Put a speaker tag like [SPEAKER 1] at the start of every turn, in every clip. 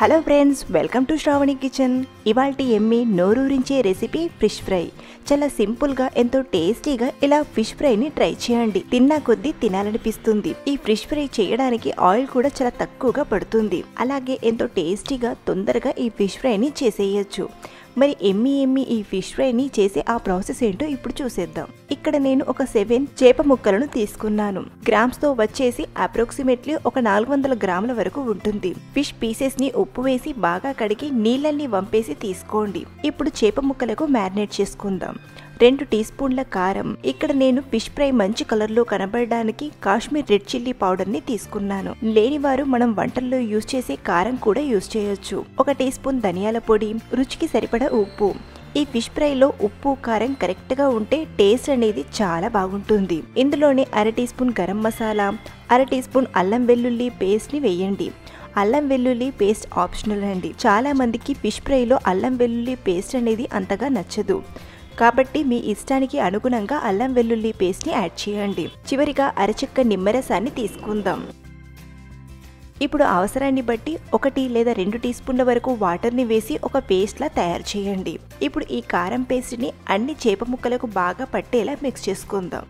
[SPEAKER 1] hello friends welcome to Sravani kitchen ఇవాల్టి ఎమ్మి నోరూరించే రెసిపీ ఫిష్ ఫ్రై చాలా సింపుల్గా ఎంతో టేస్టీగా ఇలా ఫిష్ ఫ్రైని ట్రై చేయండి తిన్నా కొద్దీ తినాలనిపిస్తుంది ఈ ఫిష్ ఫ్రై చేయడానికి ఆయిల్ కూడా చాలా తక్కువగా పడుతుంది అలాగే ఎంతో టేస్టీగా తొందరగా ఈ ఫిష్ ఫ్రైని చేసేయచ్చు మరి ఎమ్మి ఎమ్మి ఈ ఫిష్ ఫ్రైని చేసే ఆ ప్రాసెస్ ఏంటో ఇప్పుడు చూసేద్దాం ఇక్కడ నేను ఒక సెవెన్ చేప ముక్కలను తీసుకున్నాను గ్రామ్స్ తో వచ్చేసి అప్రాక్సిమేట్లీ ఒక నాలుగు వందల గ్రాముల వరకు ఉంటుంది ఫిష్ పీసెస్ ని ఉప్పు వేసి బాగా కడిగి నీళ్ళని వంపేసి తీసుకోండి ఇప్పుడు చేప ముక్కలకు మ్యారినేట్ చేసుకుందాం రెండు టీ స్పూన్ల కారం ఇక్కడ నేను ఫిష్ ఫ్రై మంచి కలర్ లో కనబడడానికి కాశ్మీర్ రెడ్ చిల్లీ పౌడర్ ని తీసుకున్నాను లేనివారు మనం వంటల్లో యూజ్ చేసే కారం కూడా యూజ్ చేయొచ్చు ఒక టీ స్పూన్ ధనియాల పొడి రుచికి సరిపడా ఉప్పు ఈ ఫిష్ ఫ్రైలో ఉప్పు కారం కరెక్ట్ గా ఉంటే టేస్ట్ అనేది చాలా బాగుంటుంది ఇందులోనే అర టీ స్పూన్ గరం మసాలా అర టీ స్పూన్ అల్లం వెల్లుల్లి పేస్ట్ ని వేయండి అల్లం వెల్లుల్లి పేస్ట్ ఆప్షనల్ అండి చాలా మందికి ఫిష్ ఫ్రైలో అల్లం వెల్లుల్లి పేస్ట్ అనేది అంతగా నచ్చదు కాబట్టి మీ ఇష్టానికి అనుగుణంగా అల్లం వెల్లుల్లి పేస్ట్ని యాడ్ చేయండి చివరిగా అరచెక్క నిమ్మరసాన్ని తీసుకుందాం ఇప్పుడు అవసరాన్ని బట్టి ఒకటి లేదా రెండు టీ స్పూన్ల వరకు వాటర్ని వేసి ఒక పేస్ట్లా తయారు చేయండి ఇప్పుడు ఈ కారం పేస్ట్ని అన్ని చేప ముక్కలకు బాగా పట్టేలా మిక్స్ చేసుకుందాం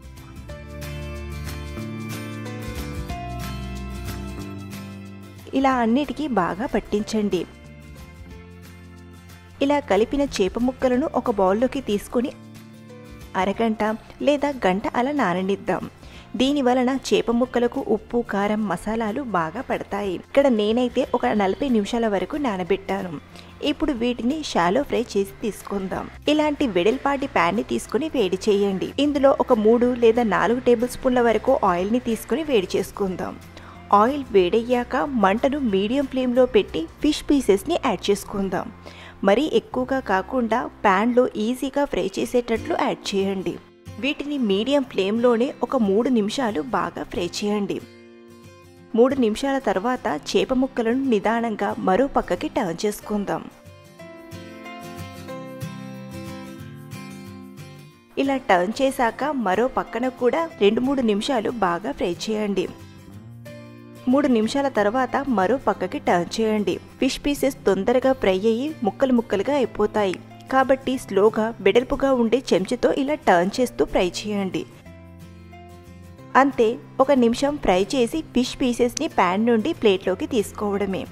[SPEAKER 1] ఇలా అన్నిటికీ బాగా పట్టించండి ఇలా కలిపిన చేప ముక్కలను ఒక బౌల్లోకి తీసుకొని అరగంట లేదా గంట అలా నాననిద్దాం దీని వలన చేప ముక్కలకు ఉప్పు కారం మసాలాలు బాగా పడతాయి ఇక్కడ నేనైతే ఒక నలభై నిమిషాల వరకు నానబెట్టాను ఇప్పుడు వీటిని షాలో ఫ్రై చేసి తీసుకుందాం ఇలాంటి వెడల్పాటి ప్యాన్ ని తీసుకుని వేడి చేయండి ఇందులో ఒక మూడు లేదా నాలుగు టేబుల్ స్పూన్ల వరకు ఆయిల్ ని తీసుకుని వేడి చేసుకుందాం ఆయిల్ వేడయ్యాక మంటను మీడియం ఫ్లేమ్లో పెట్టి ఫిష్ పీసెస్ని యాడ్ చేసుకుందాం మరీ ఎక్కువగా కాకుండా ప్యాన్లో ఈజీగా ఫ్రై చేసేటట్లు యాడ్ చేయండి వీటిని మీడియం ఫ్లేమ్లోనే ఒక మూడు నిమిషాలు బాగా ఫ్రై చేయండి మూడు నిమిషాల తర్వాత చేప ముక్కలను నిదానంగా మరో పక్కకి టర్న్ చేసుకుందాం ఇలా టర్న్ చేశాక మరో పక్కన కూడా రెండు మూడు నిమిషాలు బాగా ఫ్రై చేయండి మూడు నిమిషాల తర్వాత మరో పక్కకి టర్న్ చేయండి ఫిష్ పీసెస్ తొందరగా ఫ్రై అయ్యి ముక్కలు ముక్కలుగా అయిపోతాయి కాబట్టి స్లోగా వెడల్పుగా ఉండే చెంచాతో ఇలా టర్న్ చేస్తూ ఫ్రై చేయండి అంతే ఒక నిమిషం ఫ్రై చేసి ఫిష్ పీసెస్ని ప్యాన్ నుండి ప్లేట్లోకి తీసుకోవడమే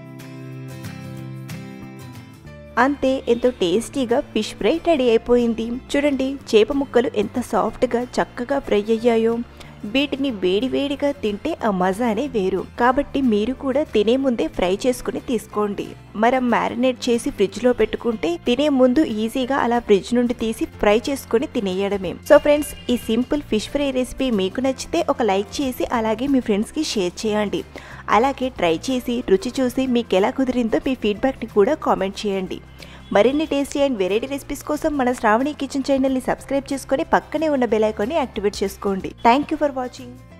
[SPEAKER 1] అంతే ఎంతో టేస్టీగా ఫిష్ ఫ్రై రెడీ అయిపోయింది చూడండి చేప ముక్కలు ఎంత సాఫ్ట్గా చక్కగా ఫ్రై అయ్యాయో వీటిని వేడివేడిగా తింటే ఆ మజానే వేరు కాబట్టి మీరు కూడా తినే ముందే ఫ్రై చేసుకుని తీసుకోండి మనం మ్యారినేట్ చేసి ఫ్రిడ్జ్ లో పెట్టుకుంటే తినే ముందు ఈజీగా అలా ఫ్రిడ్జ్ నుండి తీసి ఫ్రై చేసుకుని తినేయడమే సో ఫ్రెండ్స్ ఈ సింపుల్ ఫిష్ ఫ్రై రెసిపీ మీకు నచ్చితే ఒక లైక్ చేసి అలాగే మీ ఫ్రెండ్స్ కి షేర్ చేయండి అలాగే ట్రై చేసి రుచి చూసి మీకు ఎలా కుదిరిందో మీ ఫీడ్బ్యాక్ని కూడా కామెంట్ చేయండి మరిన్ని టేస్టీ అండ్ వెరైటీ రెసిపీస్ కోసం మన శ్రావణి కిచెన్ ఛానల్ని సబ్స్క్రైబ్ చేసుకొని పక్కనే ఉన్న బెల్ ఐకాన్ని యాక్టివేట్ చేసుకోండి థ్యాంక్ యూ ఫర్ వాచింగ్